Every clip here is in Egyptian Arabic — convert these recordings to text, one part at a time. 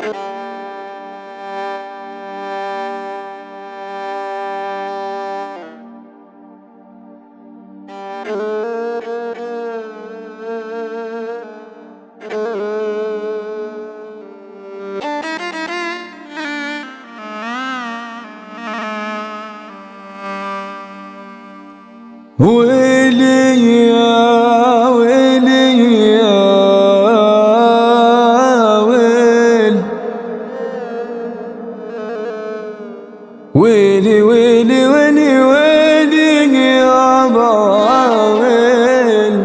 ويلي يا ويلي يا ويل ويلي ويلي ويلي ويلي يا ويل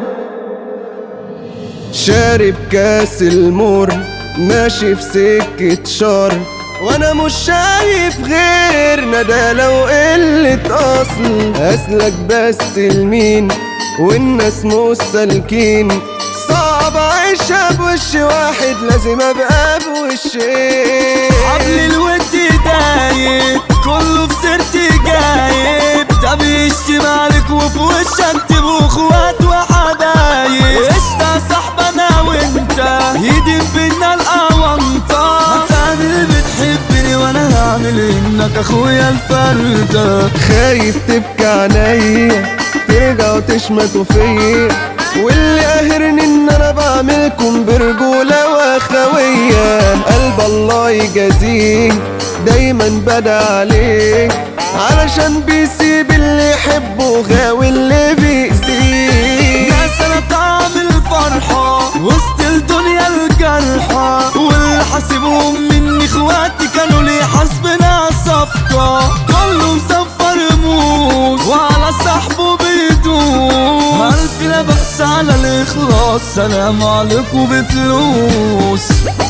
شارب كاس المر ماشي في سكة شر وانا مش شايف غير ندالة وقلة اصل اسلك بس لمين والناس مش سالكين صعب اعيشها بوش واحد لازم ابقى بوشين حبل الود دايب كله في سيرتي جايب طب يشتم عليك وفي وشك تبقوا اخوات وحبايب قشطة صاحبة انا وانت يدين بينا القوانطة هتعمل بتحبني وانا هعمل انك اخويا الفردة خايف تبكي عليا ترجعوا تشمتوا فيا واللي قاهرني ان انا بعملكم برجولة واخوية قلب الله يجازيه دايما بدا عليه علشان بيسيب اللي يحبه غاوي اللي بيأذيه ناس انا طعم الفرحة وسط الدنيا الجرحى واللي حاسبهم مني اخواتي كانوا لي حاسبنا صفقة كله مسفر موس وعلى صاحبه بيدوس ألف لا بأس على الإخلاص سلام عليكم بفلوس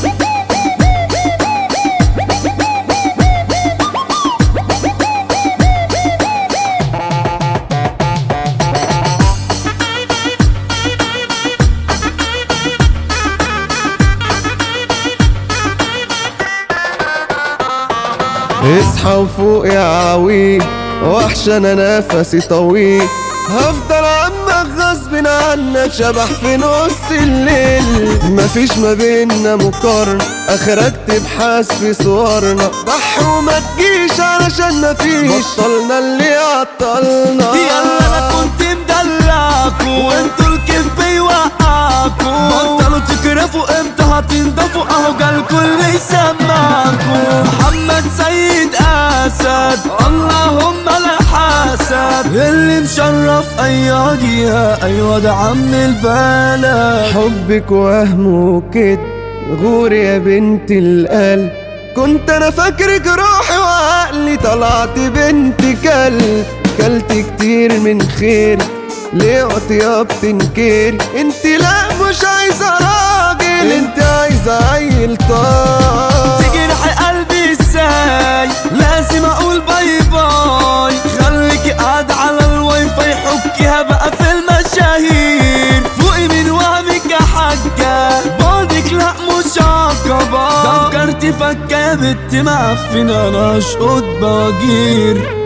اصحى وفوق يا عويل وحشة انا نفسي طويل هفضل عمك غصب عنك شبح في نص الليل مفيش ما بينا مقارنة اخرك تبحث في صورنا ضحي وما تجيش علشان مفيش بطلنا اللي عطلنا يلا انا كنت مدلعكوا وانتوا الكيف بيوقعكوا بطلوا تكرفوا امتى هتنضفوا اهو جالكوا اللي يسمعكوا محمد سيد اسد اللهم لا حسد اللي مشرف اياديها ايوه ده عم البلد حبك وهم وكده غور يا بنت القلب كنت انا فاكرك روحي وعقلي طلعت بنت كلب كلت كتير من خير ليه عطياب تنكري انت لا مش عايزة راجل انت عايزة عيل طار تجرح قلبي ازاي لازم اقول باي باي خليكي قاعدة على الواي فاي حكيها بقى في المشاهير فوقي من وهمك يا حاجة بعدك لا مش عقبة فكرتي فكة يا بنت معفنة انا اشقط بواجير